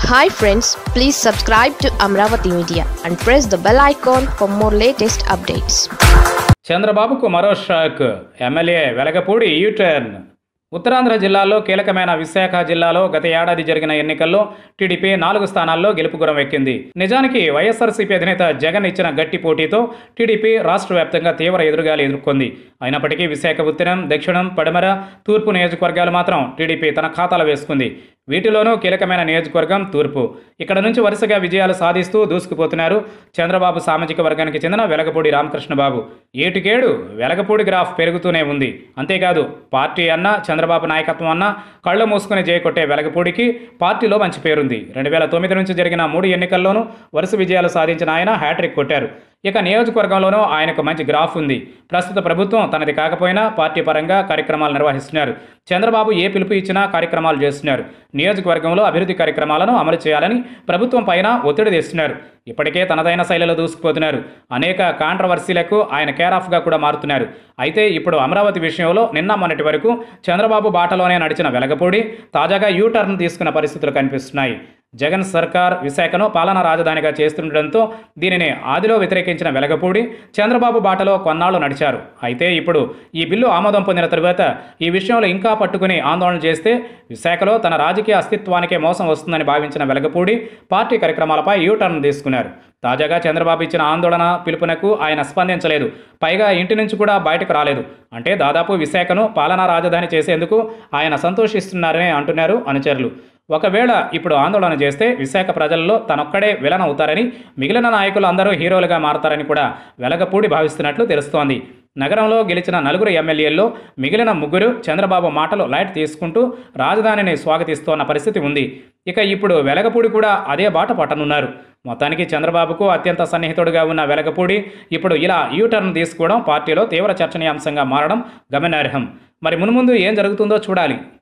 hi friends please subscribe to Amaravati media and press the bell icon for more latest updates చంద్రబాబుకు మరో shock MLA Velagapudi U turn Uttarandhra జిల్లాలో కీలకమైన విశాఖ జిల్లాలో గత ఏడాది జరిగిన ఎన్నికల్లో టీడీపీ నాలుగు స్థానాల్లో గెలుపు గురం ఎక్కింది నిజానికి వైఎస్ఆర్సీపీ అధినేత జగన్ ఇచ్చిన గట్టి పోటీతో టీడీపీ రాష్ట్ర వ్యాప్తంగా తీవ్ర ఎదురుగాలి ఎదుర్కొంది అయినప్పటికీ విశాఖ ఉత్తరం దక్షిణం పడమర తూర్పు నియోజకవర్గాలు మాత్రం టీడీపీ తన ఖాతాలో వేసుకుంది వీటిలోనూ కీలకమైన నియోజకవర్గం తూర్పు ఇక్కడ నుంచి వరుసగా విజయాలు సాధిస్తూ దూసుకుపోతున్నారు చంద్రబాబు సామాజిక వర్గానికి చెందిన వెలగపూడి రామకృష్ణబాబు ఏటికేడు వెలగపూడి గ్రాఫ్ పెరుగుతూనే ఉంది అంతేకాదు పార్టీ అన్న చంద్రబాబు నాయకత్వం అన్న కళ్ళు మూసుకుని జయకొట్టే వెలగపూడికి పార్టీలో మంచి పేరుంది రెండు వేల తొమ్మిది నుంచి జరిగిన మూడు ఎన్నికల్లోనూ వరుస విజయాలు సాధించిన ఆయన హ్యాట్రిక్ కొట్టారు ఇక నియోజకవర్గంలోనూ ఆయనకు మంచి గ్రాఫ్ ఉంది ప్రస్తుత ప్రభుత్వం తనది కాకపోయినా పార్టీ పరంగా కార్యక్రమాలు నిర్వహిస్తున్నారు చంద్రబాబు ఏ పిలుపు ఇచ్చినా కార్యక్రమాలు చేస్తున్నారు నియోజకవర్గంలో అభివృద్ధి కార్యక్రమాలను అమలు చేయాలని ప్రభుత్వం పైన ఒత్తిడి తెస్తున్నారు ఇప్పటికే తనదైన శైలిలో దూసుకుపోతున్నారు అనేక కాంట్రవర్సీలకు ఆయన కేర్ ఆఫ్గా కూడా మారుతున్నారు అయితే ఇప్పుడు అమరావతి విషయంలో నిన్న మొన్నటి వరకు చంద్రబాబు బాటలోనే నడిచిన వెలగపూడి తాజాగా యూటర్న్ తీసుకున్న పరిస్థితులు కనిపిస్తున్నాయి జగన్ సర్కార్ విశాఖను పాలనా రాజధానిగా చేస్తుండటంతో దీనిని ఆదిలో వ్యతిరేకించిన వెలగపూడి చంద్రబాబు బాటలో కొన్నాళ్లు నడిచారు అయితే ఇప్పుడు ఈ బిల్లు ఆమోదం పొందిన తరువాత ఈ విషయంలో ఇంకా పట్టుకుని ఆందోళన చేస్తే విశాఖలో తన రాజకీయ అస్తిత్వానికే మోసం వస్తుందని భావించిన వెలగపూడి పార్టీ కార్యక్రమాలపై యూటర్న్ తీసుకున్నారు తాజాగా చంద్రబాబు ఇచ్చిన ఆందోళన పిలుపునకు ఆయన స్పందించలేదు పైగా ఇంటి నుంచి కూడా బయటకు రాలేదు అంటే దాదాపు విశాఖను పాలనా రాజధాని చేసేందుకు ఆయన సంతోషిస్తున్నారని అంటున్నారు అనుచరులు ఒకవేళ ఇప్పుడు ఆందోళన చేస్తే విశాఖ ప్రజల్లో తనొక్కడే విలన్ అవుతారని మిగిలిన నాయకులు అందరూ హీరోలుగా మారతారని కూడా వెలగపూడి భావిస్తున్నట్లు తెలుస్తోంది నగరంలో గెలిచిన నలుగురు ఎమ్మెల్యేల్లో మిగిలిన ముగ్గురు చంద్రబాబు మాటలు లైట్ తీసుకుంటూ రాజధానిని స్వాగతిస్తోన్న పరిస్థితి ఉంది ఇక ఇప్పుడు వెలగపూడి కూడా అదే బాట పట్టనున్నారు మొత్తానికి చంద్రబాబుకు అత్యంత సన్నిహితుడిగా ఉన్న వెలగపూడి ఇప్పుడు ఇలా యూటర్న్ తీసుకోవడం పార్టీలో తీవ్ర చర్చనీయాంశంగా మారడం గమనార్హం మరి మున్ముందు ఏం జరుగుతుందో చూడాలి